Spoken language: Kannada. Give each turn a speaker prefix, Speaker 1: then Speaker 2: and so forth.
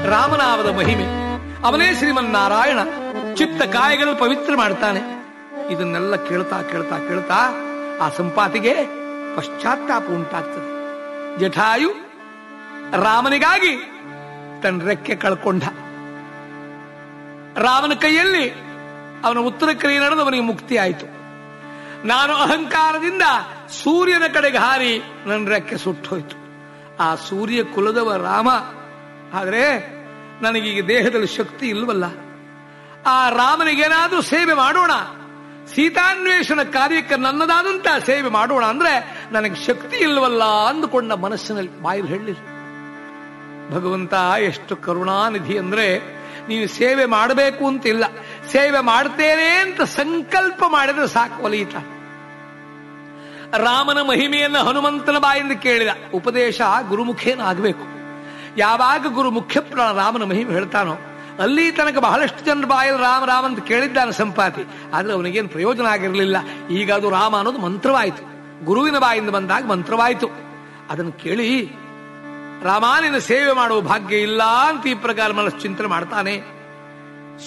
Speaker 1: ರಾಮನಾಮದ ಮಹಿಮೆ ಅವನೇ ಶ್ರೀಮನ್ನಾರಾಯಣ ಚಿತ್ತ ಕಾಯಗಳನ್ನು ಪವಿತ್ರ ಮಾಡ್ತಾನೆ ಇದನ್ನೆಲ್ಲ ಕೇಳ್ತಾ ಕೇಳ್ತಾ ಕೇಳ್ತಾ ಆ ಸಂಪಾತಿಗೆ ಪಶ್ಚಾತ್ತಾಪ ಉಂಟಾಗ್ತದೆ ಜಠಾಯು ರಾಮನಿಗಾಗಿ ತನ್ನ ರೆಕ್ಕೆ ಕಳ್ಕೊಂಡ ರಾಮನ ಕೈಯಲ್ಲಿ ಅವನ ಉತ್ತರ ಕ್ರಿಯೆ ನಡೆದು ಅವನಿಗೆ ಮುಕ್ತಿ ಆಯಿತು ನಾನು ಅಹಂಕಾರದಿಂದ ಸೂರ್ಯನ ಕಡೆಗೆ ಹಾರಿ ನನ್ನ ರೆಕ್ಕೆ ಸುಟ್ಟೋಯ್ತು ಆ ಸೂರ್ಯ ಕುಲದವ ರಾಮ ಆದರೆ ನನಗೀಗ ದೇಹದಲ್ಲಿ ಶಕ್ತಿ ಇಲ್ವಲ್ಲ ಆ ರಾಮನಿಗೇನಾದ್ರೂ ಸೇವೆ ಮಾಡೋಣ ಸೀತಾನ್ವೇಷಣ ಕಾರ್ಯಕ್ಕೆ ನನ್ನದಾದಂತ ಸೇವೆ ಮಾಡೋಣ ಅಂದ್ರೆ ನನಗೆ ಶಕ್ತಿ ಇಲ್ವಲ್ಲ ಅಂದುಕೊಂಡ ಮನಸ್ಸಿನಲ್ಲಿ ಬಾಯಲ್ಲಿ ಹೇಳಿಲ್ಲ ಭಗವಂತ ಎಷ್ಟು ಕರುಣಾನಿಧಿ ಅಂದ್ರೆ ನೀನು ಸೇವೆ ಮಾಡಬೇಕು ಅಂತಿಲ್ಲ ಸೇವೆ ಮಾಡ್ತೇನೆ ಅಂತ ಸಂಕಲ್ಪ ಮಾಡಿದ್ರೆ ಸಾಕು ಒಲಿಯಿತ ರಾಮನ ಮಹಿಮೆಯನ್ನು ಹನುಮಂತನ ಬಾಯಿಂದ ಕೇಳಿದ ಉಪದೇಶ ಗುರುಮುಖೇನ ಆಗಬೇಕು ಯಾವಾಗ ಗುರು ಮುಖ್ಯ ಪ್ರಾಣ ರಾಮನ ಮಹಿಮೆ ಹೇಳ್ತಾನೋ ಅಲ್ಲಿ ತನಕ ಬಹಳಷ್ಟು ಜನರ ಬಾಯಲ್ಲಿ ರಾಮ ರಾಮ ಅಂತ ಕೇಳಿದ್ದಾನೆ ಸಂಪಾತಿ ಆದ್ರೆ ಅವನಿಗೇನು ಪ್ರಯೋಜನ ಆಗಿರಲಿಲ್ಲ ಈಗ ಅದು ರಾಮ ಅನ್ನೋದು ಮಂತ್ರವಾಯಿತು ಗುರುವಿನ ಬಾಯಿಂದ ಬಂದಾಗ ಮಂತ್ರವಾಯಿತು ಅದನ್ನು ಕೇಳಿ ರಾಮಾನಿನ ಸೇವೆ ಮಾಡುವ ಭಾಗ್ಯ ಇಲ್ಲ ಅಂತ ಈ ಪ್ರಕಾರ ಮನಸ್ಸು ಚಿಂತನೆ ಮಾಡ್ತಾನೆ